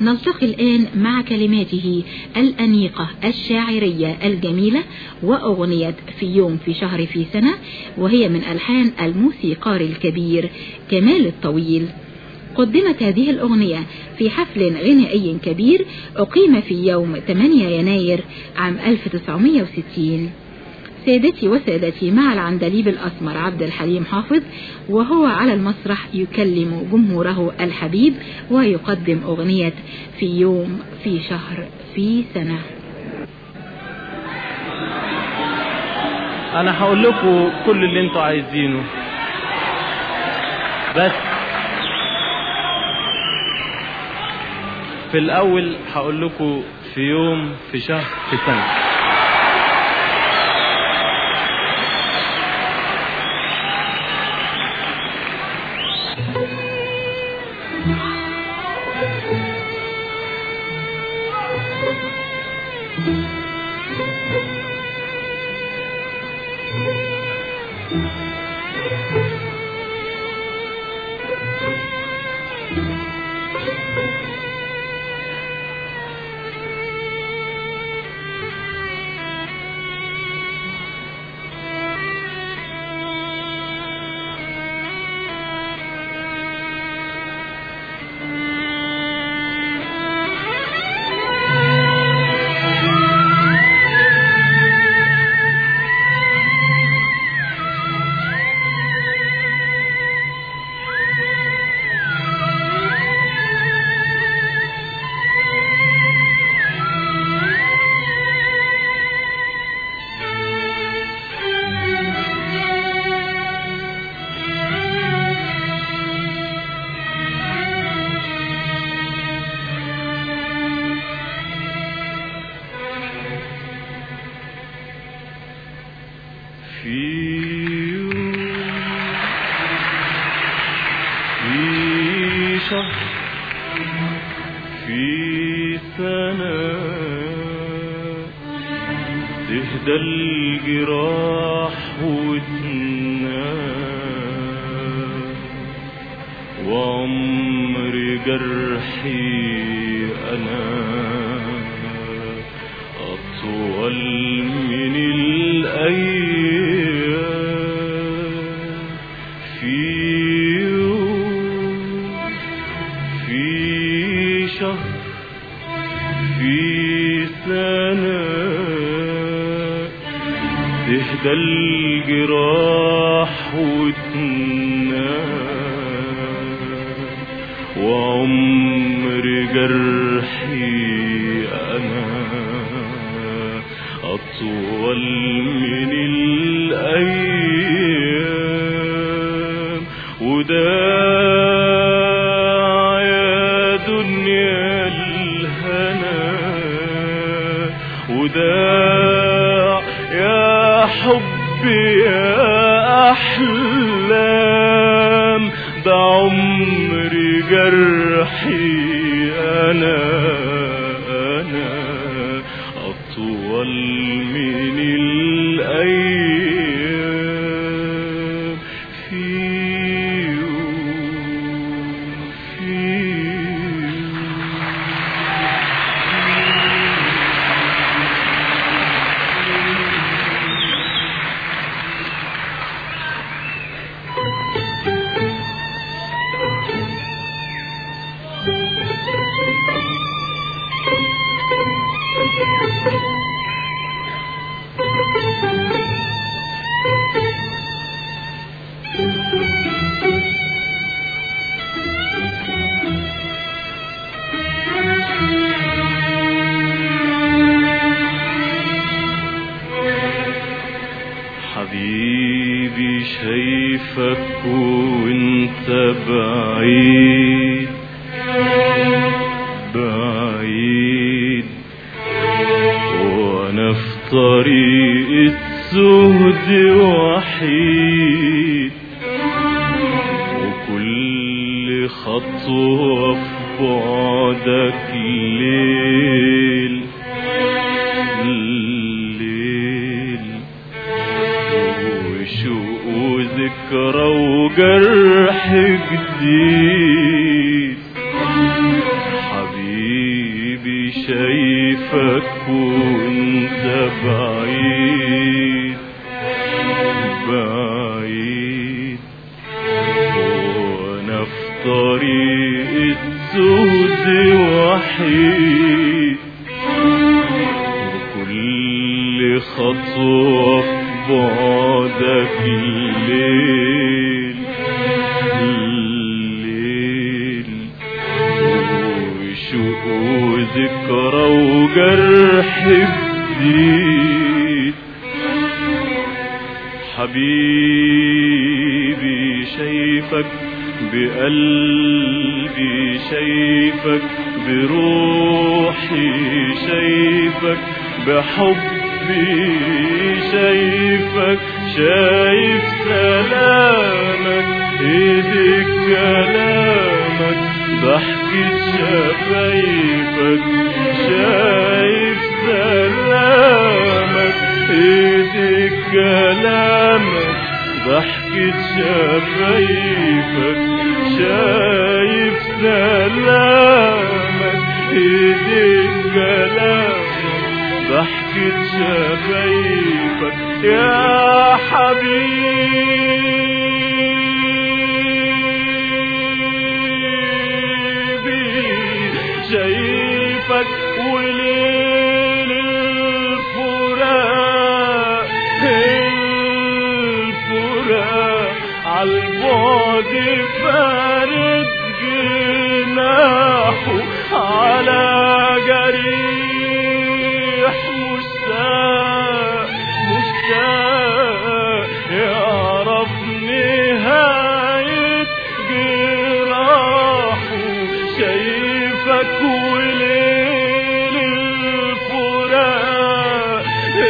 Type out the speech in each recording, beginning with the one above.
نلتقي الآن مع كلماته الأنيقة الشاعرية الجميلة وأغنية في يوم في شهر في سنة وهي من ألحان الموسيقار الكبير كمال الطويل قدمت هذه الأغنية في حفل غنائي كبير أقيم في يوم 8 يناير عام 1960 سيدتي وسادتي مع العندليب الأسمر عبد الحليم حافظ وهو على المسرح يكلم جمهوره الحبيب ويقدم أغنية في يوم في شهر في سنة انا هقول لكم كل اللي انتوا عايزينه بس في الاول هقول لكم في يوم في شهر في سنه في يوم في شهر في سنة تهدى الجراح وتنام وعمر جرحي أنا أطول من الأيام في يوم في شهر في سنة تهدى الجراح وتنام وعمر جرحي أنا أطول من الأيام وداع يا دنيا الهنا وداع يا حب يا أحلام ده عمري جرحي أنا أنا أطول من الأيام في يوم في حبيبي شايفك وانت بعيد بعيد وانا في طريق الزهد وحيد وكل خطوة في بعدك ليل الليل وشوق وذكرى وجرح جديد حبيبي شايفك وانت بعيد بعيد وانا في طريق الزهد وحيد وكل خطوة في بعدك الليل الليل وشوق وذكرى وجرح جديد حبيبي شايفك بقلبي شايفك بروحي شايفك بحبي شايفك شايف سلامك ايدك كلامك ضحكة شفايفك شايف سلامك ايدك كلامك ضحكة شفايفك شايف سلامك ايدك كلامك ضحكة شفايفك يا حبيبي شايفك وليل الفراق الفراق عالبعد فارد جناحه على جريح مشتاق مشتاق يعرف نهاية جراحه شايفك وليل الفراق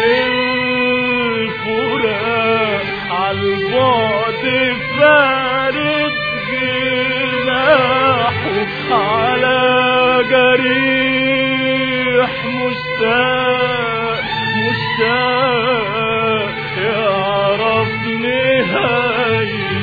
الفراق عالبعد فارد جناحه على جريح مشتاق مشتاق يعرف نهاية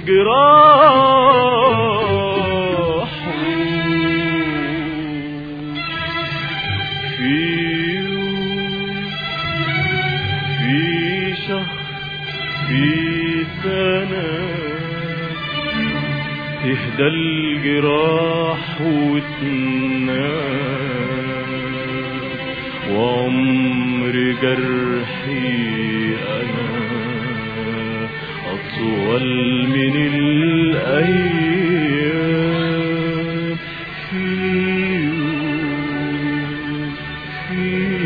جراحه في يوم في شهر في سنة تهدى الجراح وتنام وعمر جرحي أنا أطول من الأيام في يوم في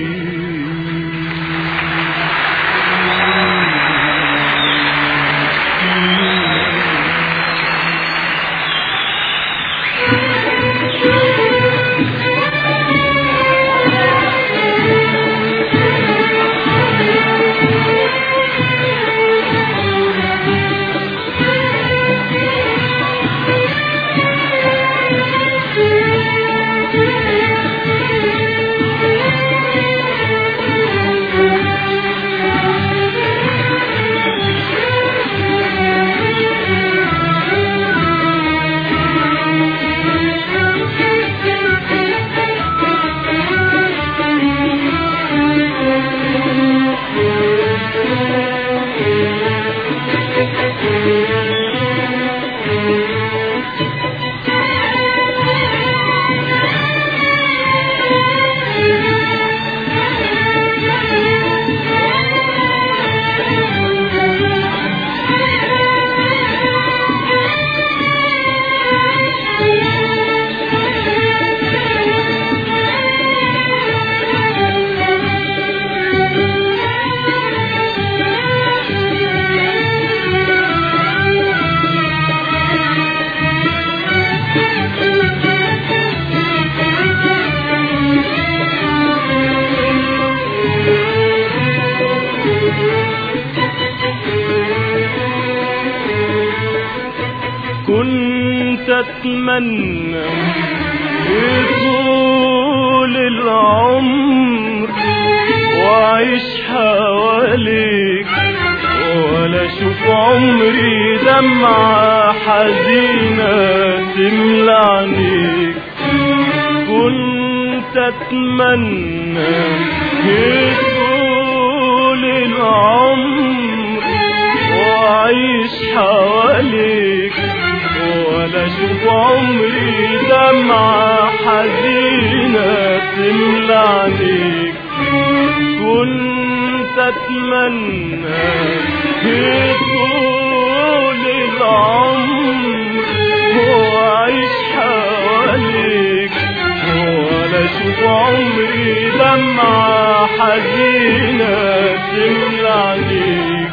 كنت اتمنى طول العمر واعيش حواليك ولا اشوف عمري دمعة حزينة تملى عينيك كنت اتمنى يطول العمر واعيش حواليك ولا اشوف عمري دمعة حزينة تملى عليك كنت اتمنى يطول العمر واعيش حواليك ولا اشوف عمري دمعة حزينة تملى عليك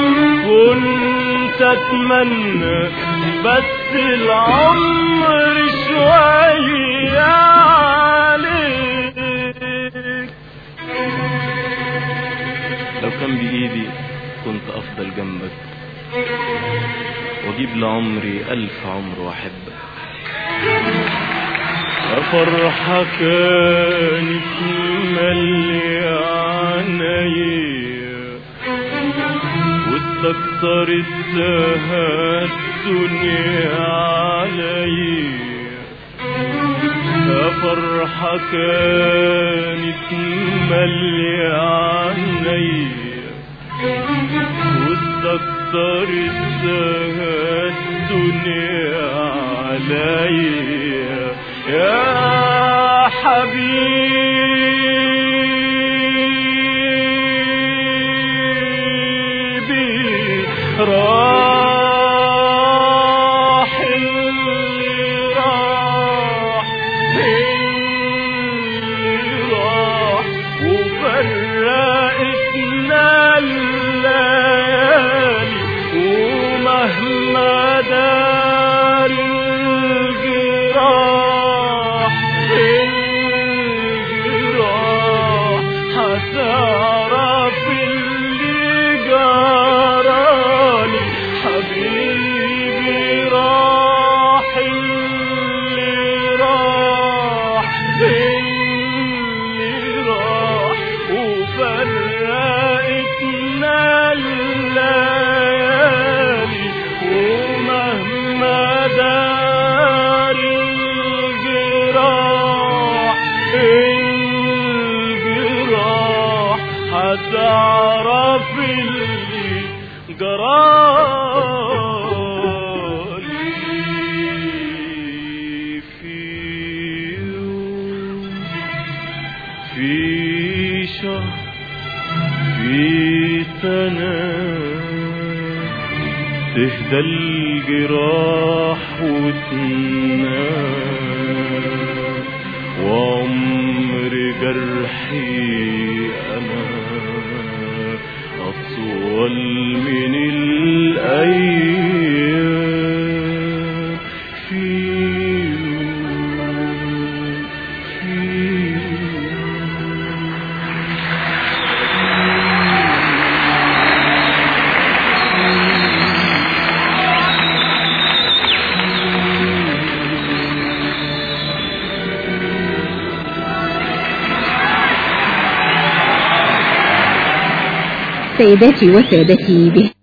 كنت اتمنى بس العمر شوية عليك لو كان بإيدي كنت أفضل جنبك وأجيب لعمري ألف عمر وأحبك فرحة كانت ملي عينيا واستكترت الدنيا عليا فرحة كانت ملي عينيا واستكترت الدنيا عليا يا حبيبي راح اللي راح اللي راح وفرقتنا الليالي ومهما دار الجراح الجراح هتعرف اللي جرالي حبيبي راح اللي راح اللي راح وفرقتنا الليالي ومهما دار الجراح الجراح هتعرف اللي جرالي في يوم في شهر في سنة تهدى الجراح وتنام وعمر جرحي أنا أطول من الأيام في يوم في يوم سيداتي وسادتي به